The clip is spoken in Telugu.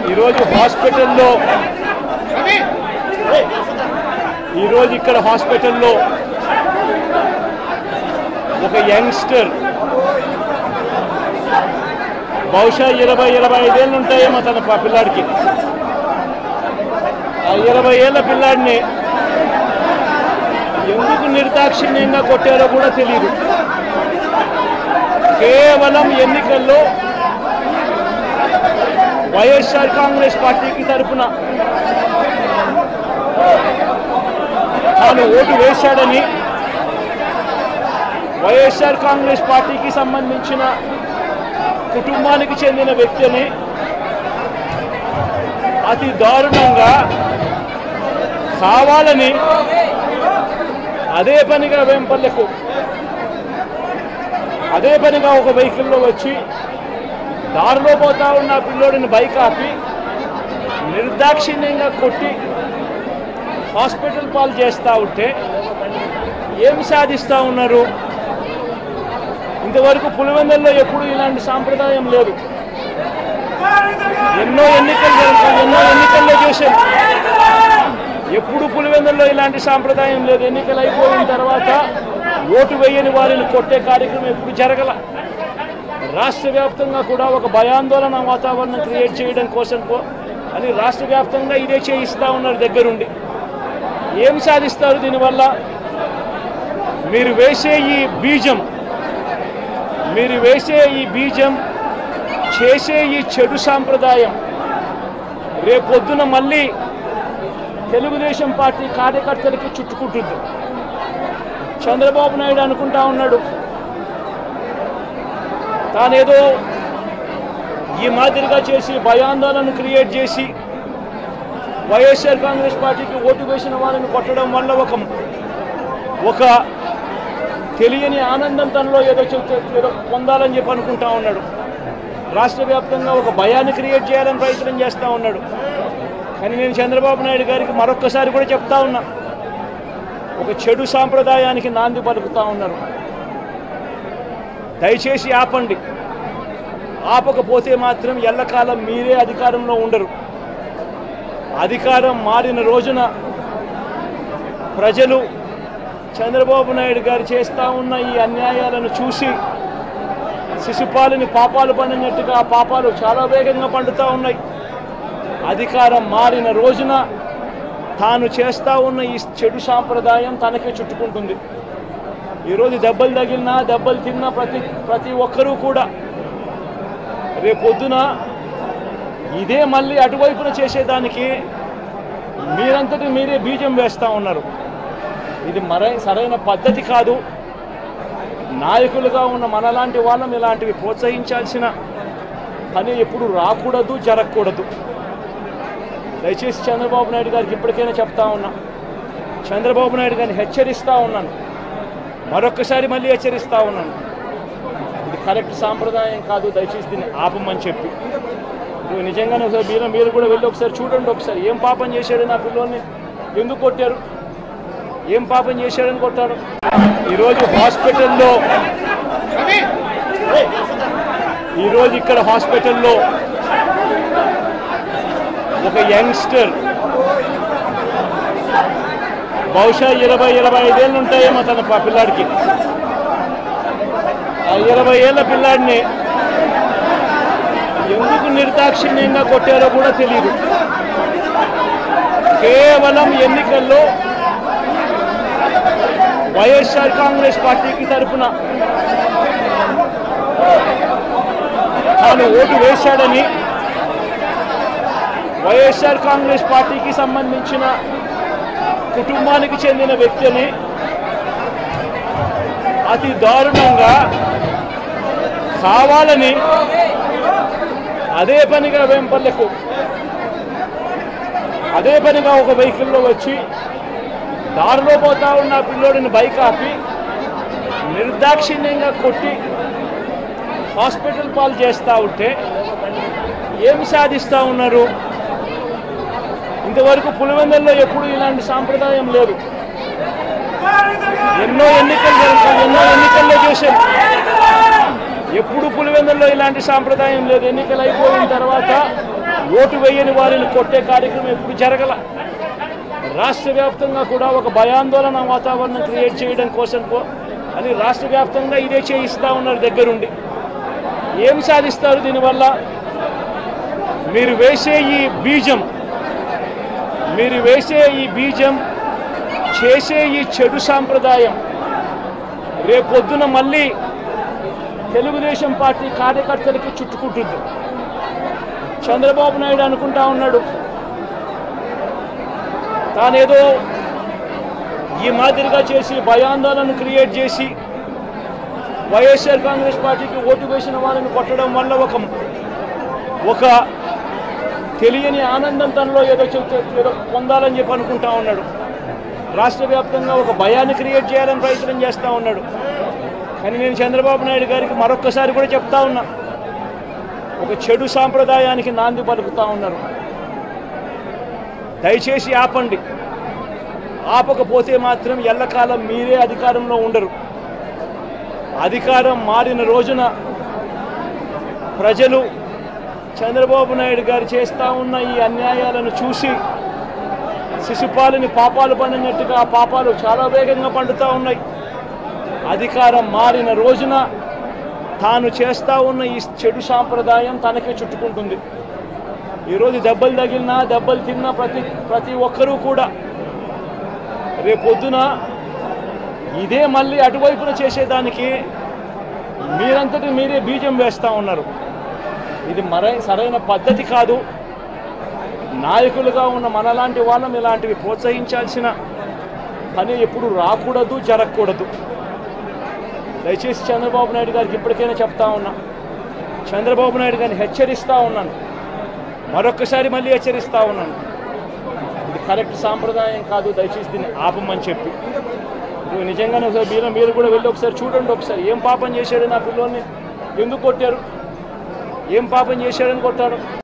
ఈరోజు హాస్పిటల్లో ఈరోజు ఇక్కడ హాస్పిటల్లో ఒక యంగ్స్టర్ బహుశా ఇరవై ఇరవై ఐదేళ్ళు ఉంటాయేమో తన ప- పిల్లాడికి ఆ ఇరవై ఏళ్ళ పిల్లాడిని ఎందుకు నిర్దాక్షిణ్యంగా కొట్టారో కూడా తెలియదు కేవలం ఎన్నికల్లో వైఎస్ఆర్ కాంగ్రెస్ పార్టీకి తరపున తాను ఓటు వేశాడని వైఎస్ఆర్ కాంగ్రెస్ పార్టీకి సంబంధించిన కుటుంబానికి చెందిన వ్యక్తిని అతి దారుణంగా కావాలని అదే పనిగా వేంపల్లెకు అదే పనిగా ఒక వెహికల్లో వచ్చి దారిలో పోతా ఉన్న ఆ పిల్లోడిని బైక్ ఆపి నిర్దాక్షిణ్యంగా కొట్టి హాస్పిటల్ పాలు చేస్తూ ఉంటే ఏమి సాధిస్తూ ఉన్నారు ఇంతవరకు పులివెందుల్లో ఎప్పుడు ఇలాంటి సాంప్రదాయం లేదు ఎన్నో ఎన్నికలు జరుగుతాయి ఎన్నో ఎన్నికల్లో చూసాం ఎప్పుడు పులివెందుల్లో ఇలాంటి సాంప్రదాయం లేదు ఎన్నికలు అయిపోయిన తర్వాత ఓటు వేయని వారిని కొట్టే కార్యక్రమం ఎప్పుడు జరగల రాష్ట్ర వ్యాప్తంగా కూడా ఒక భయాందోళన వాతావరణం క్రియేట్ చేయడం కోసం కో- అని రాష్ట్ర వ్యాప్తంగా ఇదే చేయిస్తూ ఉన్నారు దగ్గరుండి ఏం సాధిస్తారు దీనివల్ల మీరు వేసే ఈ బీజం మీరు వేసే ఈ బీజం చేసే ఈ చెడు సాంప్రదాయం రేపొద్దున మళ్ళీ తెలుగుదేశం పార్టీ కార్యకర్తలకి చుట్టుకుంటుంది చంద్రబాబు నాయుడు అనుకుంటా ఉన్నాడు తానేదో ఈ మాదిరిగా చేసి భయాందోళన క్రియేట్ చేసి వైఎస్ఆర్ కాంగ్రెస్ పార్టీకి ఓటు వేసిన వాళ్ళని కొట్టడం వల్ల ఒక ఒక తెలియని ఆనందం తనలో ఏదో చెప్తే ఏదో పొందాలని చెప్పి అనుకుంటా ఉన్నాడు రాష్ట్ర వ్యాప్తంగా ఒక భయాన్ని క్రియేట్ చేయాలని ప్రయత్నం చేస్తూ ఉన్నాడు కానీ నేను చంద్రబాబు నాయుడు గారికి మరొక్కసారి కూడా చెప్తా ఉన్నా ఒక చెడు సాంప్రదాయానికి నాంది పలుకుతా ఉన్నారు దయచేసి ఆపండి ఆపకపోతే మాత్రం ఎల్లకాలం మీరే అధికారంలో ఉండరు అధికారం మారిన రోజున ప్రజలు చంద్రబాబు నాయుడు గారు చేస్తూ ఉన్న ఈ అన్యాయాలను చూసి శిశుపాలని పాపాలు పండినట్టుగా ఆ పాపాలు చాలా వేగంగా పండుతూ ఉన్నాయి అధికారం మారిన రోజున తాను చేస్తూ ఉన్న ఈ చెడు సాంప్రదాయం తనకే చుట్టుకుంటుంది ఈరోజు దెబ్బలు తగిలినా దెబ్బలు తిన్నా ప్రతి ప్రతి ఒక్కరూ కూడా రేపొద్దున ఇదే మళ్ళీ అటువైపున చేసేదానికి మీరంతటి మీరే బీజం వేస్తూ ఉన్నారు ఇది మరై సరైన పద్ధతి కాదు నాయకులుగా ఉన్న మనలాంటి వాళ్ళం ఇలాంటివి ప్రోత్సహించాల్సిన పని ఎప్పుడు రాకూడదు జరగకూడదు దయచేసి చంద్రబాబు నాయుడు గారికి ఇప్పటికైనా చెప్తా ఉన్నా చంద్రబాబు నాయుడు గారిని హెచ్చరిస్తూ ఉన్నాను మరొక్కసారి మళ్ళీ హెచ్చరిస్తూ ఉన్నాను ఇది కరెక్ట్ సాంప్రదాయం కాదు దయచేసి దీన్ని ఆపమని చెప్పి ఇప్పుడు నిజంగానే ఒకసారి మీరు మీరు కూడా వెళ్ళి ఒకసారి చూడండి ఒకసారి ఏం పాపం చేశాడు నా పిల్లోని ఎందుకు కొట్టారు ఏం పాపం చేశాడని కొట్టాడు ఈరోజు హాస్పిటల్లో ఈరోజు ఇక్కడ హాస్పిటల్లో ఒక యంగ్స్టర్ బహుశా ఇరవై ఇరవై ఐదేళ్ళు ఉంటాయేమో తన ప- పిల్లాడికి ఆ ఇరవై ఏళ్ళ పిల్లాడిని ఎందుకు నిర్దాక్షిణ్యంగా కొట్టారో కూడా తెలియదు కేవలం ఎన్నికల్లో వైఎస్ఆర్ కాంగ్రెస్ పార్టీకి తరపున తాను ఓటు వేశాడని వైఎస్ఆర్ కాంగ్రెస్ పార్టీకి సంబంధించిన కుటుంబానికి చెందిన వ్యక్తిని అతి దారుణంగా కావాలని అదే పనిగా వేంపల్లెకు అదే పనిగా ఒక వెహికల్లో వచ్చి దారిలో పోతా ఉన్న ఆ పిల్లోడిని బైక్ ఆపి నిర్దాక్షిణ్యంగా కొట్టి హాస్పిటల్ పాలు చేస్తూ ఉంటే ఏమి సాధిస్తూ ఉన్నారు ఇంతవరకు పులివెందుల్లో ఎప్పుడు ఇలాంటి సాంప్రదాయం లేదు ఎన్నో ఎన్నికలు జరుగుతాయి ఎన్నో ఎన్నికల్లో చూసాం ఎప్పుడు పులివెందుల్లో ఇలాంటి సాంప్రదాయం లేదు ఎన్నికలు అయిపోయిన తర్వాత ఓటు వేయని వారిని కొట్టే కార్యక్రమం ఎప్పుడు జరగల రాష్ట్ర వ్యాప్తంగా కూడా ఒక భయాందోళన వాతావరణం క్రియేట్ చేయడం కోసం కో- అని రాష్ట్ర వ్యాప్తంగా ఇదే చేయిస్తూ ఉన్నారు దగ్గరుండి ఏం సాధిస్తారు దీనివల్ల మీరు వేసే ఈ బీజం మీరు వేసే ఈ బీజం చేసే ఈ చెడు సాంప్రదాయం రేపొద్దున మళ్ళీ తెలుగుదేశం పార్టీ కార్యకర్తలకి చుట్టుకుంటుంది చంద్రబాబు నాయుడు అనుకుంటా ఉన్నాడు తానేదో ఈ మాదిరిగా చేసి భయాందోళన క్రియేట్ చేసి వైఎస్ఆర్ కాంగ్రెస్ పార్టీకి ఓటు వేసిన వాళ్ళని కొట్టడం వల్ల ఒక ఒక తెలియని ఆనందం తనలో ఏదో చెప్తే ఏదో పొందాలని చెప్పి అనుకుంటా ఉన్నాడు రాష్ట్ర వ్యాప్తంగా ఒక భయాన్ని క్రియేట్ చేయాలని ప్రయత్నం చేస్తూ ఉన్నాడు కానీ నేను చంద్రబాబు నాయుడు గారికి మరొక్కసారి కూడా చెప్తా ఉన్నా ఒక చెడు సాంప్రదాయానికి నాంది పలుకుతా ఉన్నారు దయచేసి ఆపండి ఆపకపోతే మాత్రం ఎల్లకాలం మీరే అధికారంలో ఉండరు అధికారం మారిన రోజున ప్రజలు చంద్రబాబు నాయుడు గారు చేస్తూ ఉన్న ఈ అన్యాయాలను చూసి శిశుపాలని పాపాలు పండినట్టుగా ఆ పాపాలు చాలా వేగంగా పండుతూ ఉన్నాయి అధికారం మారిన రోజున తాను చేస్తూ ఉన్న ఈ చెడు సాంప్రదాయం తనకే చుట్టుకుంటుంది ఈరోజు దెబ్బలు తగిలినా దెబ్బలు తిన్నా ప్రతి ప్రతి ఒక్కరూ కూడా రేపొద్దున ఇదే మళ్ళీ అటువైపున చేసేదానికి మీరంతటి మీరే బీజం వేస్తూ ఉన్నారు ఇది మరై సరైన పద్ధతి కాదు నాయకులుగా ఉన్న మనలాంటి వాళ్ళం ఇలాంటివి ప్రోత్సహించాల్సిన పని ఎప్పుడు రాకూడదు జరగకూడదు దయచేసి చంద్రబాబు నాయుడు గారికి ఇప్పటికైనా చెప్తా ఉన్నా చంద్రబాబు నాయుడు గారిని హెచ్చరిస్తూ ఉన్నాను మరొక్కసారి మళ్ళీ హెచ్చరిస్తూ ఉన్నాను ఇది కరెక్ట్ సాంప్రదాయం కాదు దయచేసి దీన్ని ఆపమని చెప్పి నువ్వు నిజంగానే ఒకసారి మీరు మీరు కూడా వెళ్ళి ఒకసారి చూడండి ఒకసారి ఏం పాపం చేశాడు నా పిల్లోని ఎందుకు కొట్టారు ఏం పాపం చేశాడని కొట్టారు